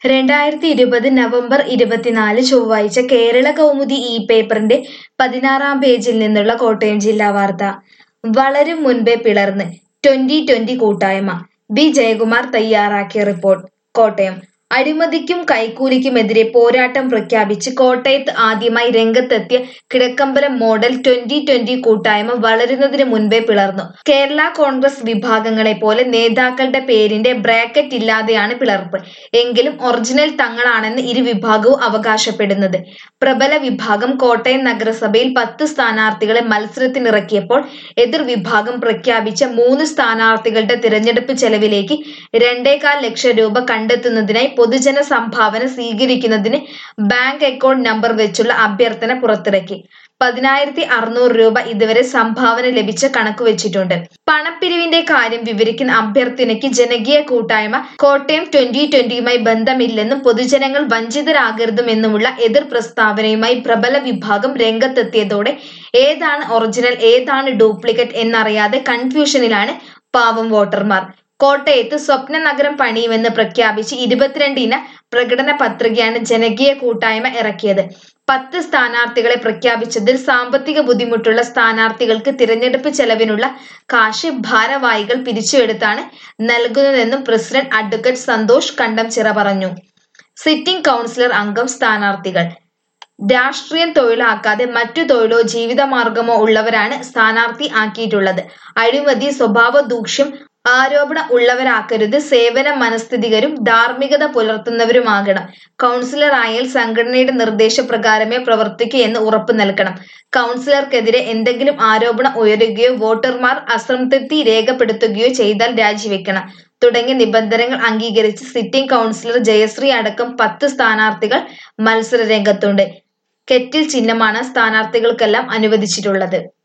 രണ്ടായിരത്തി ഇരുപത് നവംബർ ഇരുപത്തിനാല് ചൊവ്വാഴ്ച കേരള കൗമുദി ഈ പേപ്പറിന്റെ പതിനാറാം പേജിൽ നിന്നുള്ള കോട്ടയം ജില്ലാ വാർത്ത വളരും മുൻപേ പിളർന്ന് ട്വന്റി ട്വന്റി കൂട്ടായ്മ ബി ജയകുമാർ തയ്യാറാക്കിയ റിപ്പോർട്ട് കോട്ടയം അഴിമതിക്കും കൈക്കൂലിക്കുമെതിരെ പോരാട്ടം പ്രഖ്യാപിച്ച് കോട്ടയത്ത് ആദ്യമായി രംഗത്തെത്തിയ കിഴക്കമ്പലം മോഡൽ ട്വന്റി ട്വന്റി കൂട്ടായ്മ വളരുന്നതിന് മുൻപേ പിളർന്നു കേരള കോൺഗ്രസ് വിഭാഗങ്ങളെ പോലെ നേതാക്കളുടെ പേരിന്റെ ബ്രാക്കറ്റ് ഇല്ലാതെയാണ് പിളർപ്പ് എങ്കിലും ഒറിജിനൽ തങ്ങളാണെന്ന് ഇരു വിഭാഗവും അവകാശപ്പെടുന്നത് പ്രബല വിഭാഗം കോട്ടയം നഗരസഭയിൽ പത്ത് സ്ഥാനാർത്ഥികളെ മത്സരത്തിനിറക്കിയപ്പോൾ എതിർ വിഭാഗം പ്രഖ്യാപിച്ച മൂന്ന് സ്ഥാനാർത്ഥികളുടെ തിരഞ്ഞെടുപ്പ് ചെലവിലേക്ക് രണ്ടേകാൽ ലക്ഷം രൂപ കണ്ടെത്തുന്നതിനായി പൊതുജന സംഭാവന സ്വീകരിക്കുന്നതിന് ബാങ്ക് അക്കൗണ്ട് നമ്പർ വെച്ചുള്ള അഭ്യർത്ഥന പുറത്തിറക്കി പതിനായിരത്തി അറുന്നൂറ് രൂപ ഇതുവരെ സംഭാവന ലഭിച്ച കണക്ക് വെച്ചിട്ടുണ്ട് പണപ്പിരിവിന്റെ കാര്യം വിവരിക്കുന്ന അഭ്യർത്ഥനയ്ക്ക് ജനകീയ കൂട്ടായ്മ കോട്ടയം ട്വന്റി ട്വന്റിയുമായി ബന്ധമില്ലെന്നും പൊതുജനങ്ങൾ വഞ്ചിതരാകരുതുമെന്നുമുള്ള എതിർ പ്രസ്താവനയുമായി പ്രബല വിഭാഗം രംഗത്തെത്തിയതോടെ ഏതാണ് ഒറിജിനൽ ഏതാണ് ഡ്യൂപ്ലിക്കേറ്റ് എന്നറിയാതെ കൺഫ്യൂഷനിലാണ് പാവം വോട്ടർമാർ കോട്ടയത്ത് സ്വപ്ന നഗരം പണിയുമെന്ന് പ്രഖ്യാപിച്ച് ഇരുപത്തിരണ്ടിന് പ്രകടന പത്രികയാണ് ജനകീയ കൂട്ടായ്മ ഇറക്കിയത് പത്ത് സ്ഥാനാർത്ഥികളെ പ്രഖ്യാപിച്ചതിൽ സാമ്പത്തിക ബുദ്ധിമുട്ടുള്ള സ്ഥാനാർത്ഥികൾക്ക് തിരഞ്ഞെടുപ്പ് ചെലവിനുള്ള കാശ് ഭാരവാഹികൾ പിരിച്ചുകൊടുത്താണ് നൽകുന്നതെന്നും പ്രസിഡന്റ് അഡ്വക്കേറ്റ് സന്തോഷ് കണ്ടംചിറ പറഞ്ഞു സിറ്റിംഗ് കൗൺസിലർ അംഗം സ്ഥാനാർത്ഥികൾ രാഷ്ട്രീയം തൊഴിലാക്കാതെ മറ്റു തൊഴിലോ ജീവിതമാർഗമോ ഉള്ളവരാണ് സ്ഥാനാർത്ഥി ആക്കിയിട്ടുള്ളത് അഴിമതി സ്വഭാവ ദൂഷ്യം ആരോപണം ഉള്ളവരാക്കരുത് സേവന മനസ്ഥിതികരും ധാർമ്മികത പുലർത്തുന്നവരുമാകണം കൗൺസിലർ ആയാൽ സംഘടനയുടെ നിർദ്ദേശപ്രകാരമേ പ്രവർത്തിക്കൂ എന്ന് ഉറപ്പു നൽകണം കൗൺസിലർക്കെതിരെ എന്തെങ്കിലും ആരോപണം ഉയരുകയോ വോട്ടർമാർ അസംതൃപ്തി രേഖപ്പെടുത്തുകയോ ചെയ്താൽ രാജിവെക്കണം തുടങ്ങിയ നിബന്ധനകൾ അംഗീകരിച്ച് സിറ്റിംഗ് കൗൺസിലർ ജയശ്രീ അടക്കം പത്ത് സ്ഥാനാർത്ഥികൾ മത്സര രംഗത്തുണ്ട് കെറ്റിൽ ചിഹ്നമാണ് സ്ഥാനാർത്ഥികൾക്കെല്ലാം അനുവദിച്ചിട്ടുള്ളത്